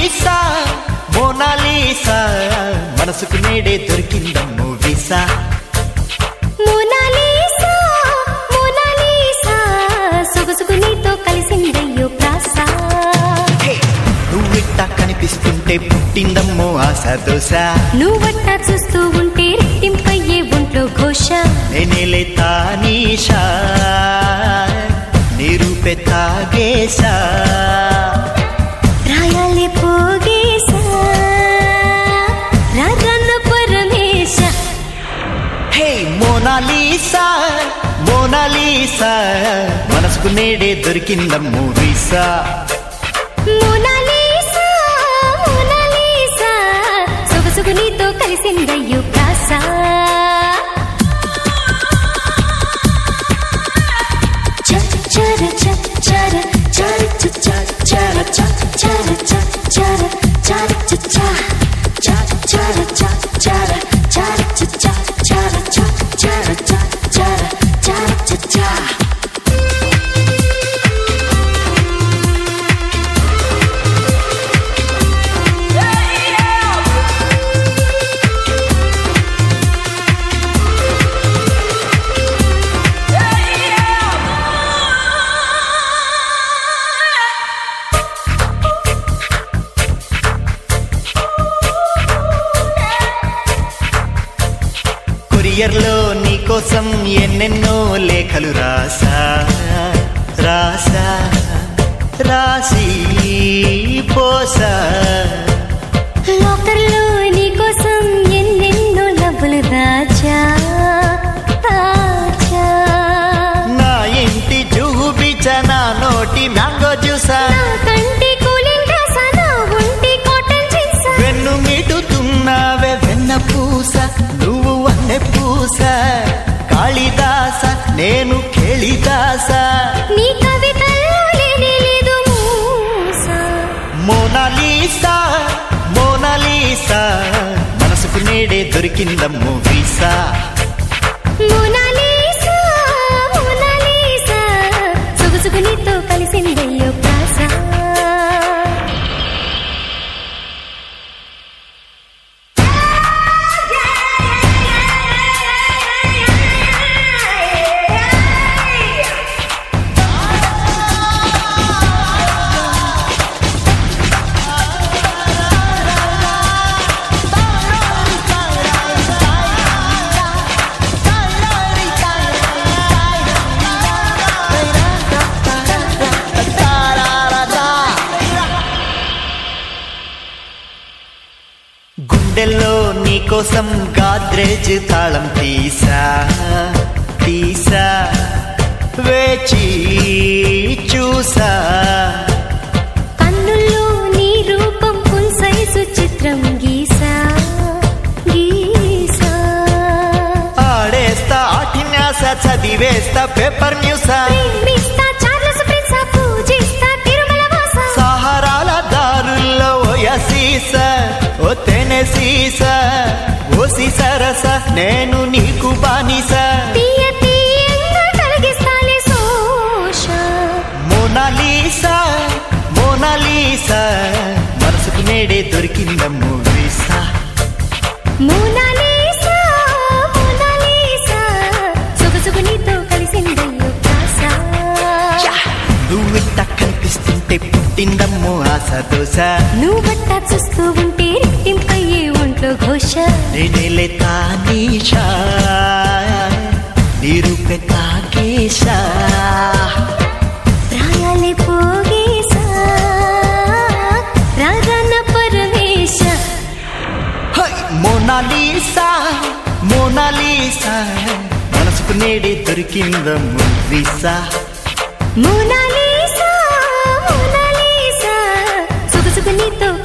Mona Lisa Mona Lisa మనసుకు నేడే దొరికిందమ్ము వీసా మోనాలీసా మోనాలీసా సొగసుకు నీతో కలిసిందయ్యో ప్రాస హే, నువ్విట్ట కనిపిస్తుంటే పుట్టిందమ్మో ఆశ దోశ నువ్వట్ట చూస్తూ ఉంటే రెట్టింపయ్యే ఒంట్లో ఘోష నేనేలే తానీషా నిరూపె తాగేశా రాయాలే పోగేశా రాజన్న పరమేశ హే మోనాలీసా మోనాలీసా మనసుకు నేడే దొరికిందమ్ము వీసా మోనాలీసా మోనాలీసా సొగసుకు నీతో కలిసిందయ్యో ప్రాస కొరియర్లో నీకోసం ఎన్నెన్నో లేఖలు రాసా రాసా రాసి పోసా లోకర్లో నీకోసం ఎన్నెన్నో లవ్వులు దాచా దాచా నా ఇంటి జూబిచ నా నోటి మ్యాంగో జ్యూసా నా కంటి కూలింగ్ డ్రెస్సా, నా ఒంటి కాటన్ జీన్సా. వెన్ను మీటుతున్నావే వెన్న పూస నువ్వు వన్నె పూస కాళిదాస నేను కేళిదాస నీ కవితల్లో లేనే లేదు మూస. మోనాలీసా మోనాలీసా మనసుకు నేడే దొరికిందమ్ము వీసా మోనాలీసా, మోనాలీసా, సొగసుకు నీతో కలిసిందయ్యో ప్రాస. గుండెల్లో నీకోసం గాద్రేజ్ తాళం తీసా తీసా వేచి చూసా కన్నుల్లో నీ రూపం ఫుల్ సైజు చిత్రం గీసా గీసా ఆడేస్తా ఆఠిన్యాస చదివేస్తా పేపర్ న్యూసా ప్రేమిస్తా చార్లెస్ ప్రిన్సా పూజిస్తా తిరుమల వాస సహారాల దారుల్లో ఓయసీస ఓ తెనసీస ఓసి సరస నేను నీకు బానిస తీయ తీయంగా కలిగిస్తాలే సోష మోనాలీసా మోనాలీసా మనసుకు నేడే దొరికిందమ్ము వీసా మోనాలీసా మోనాలీసా సొగసుగు నీతో కలిసిందయ్యో ప్రాస నువ్విట్ట కనిపిస్తుంటే పుట్టిందమ్ము ఆశ దోశ నువ్వట్ట చూస్తూ ఉంటే రెట్టింపయ్యే ఒంట్లో ఘోష నేనేలే తానీషా నిరూపె తాకేశా ప్రాయాలే పోగేశా రాజన్న పరమేశ హై! మోనాలీసా మోనాలీసా మనసుకు నేడే దొరికిందమ్ము వీసా మోనాలీసా మోనాలీసా సొగసుగు నీతో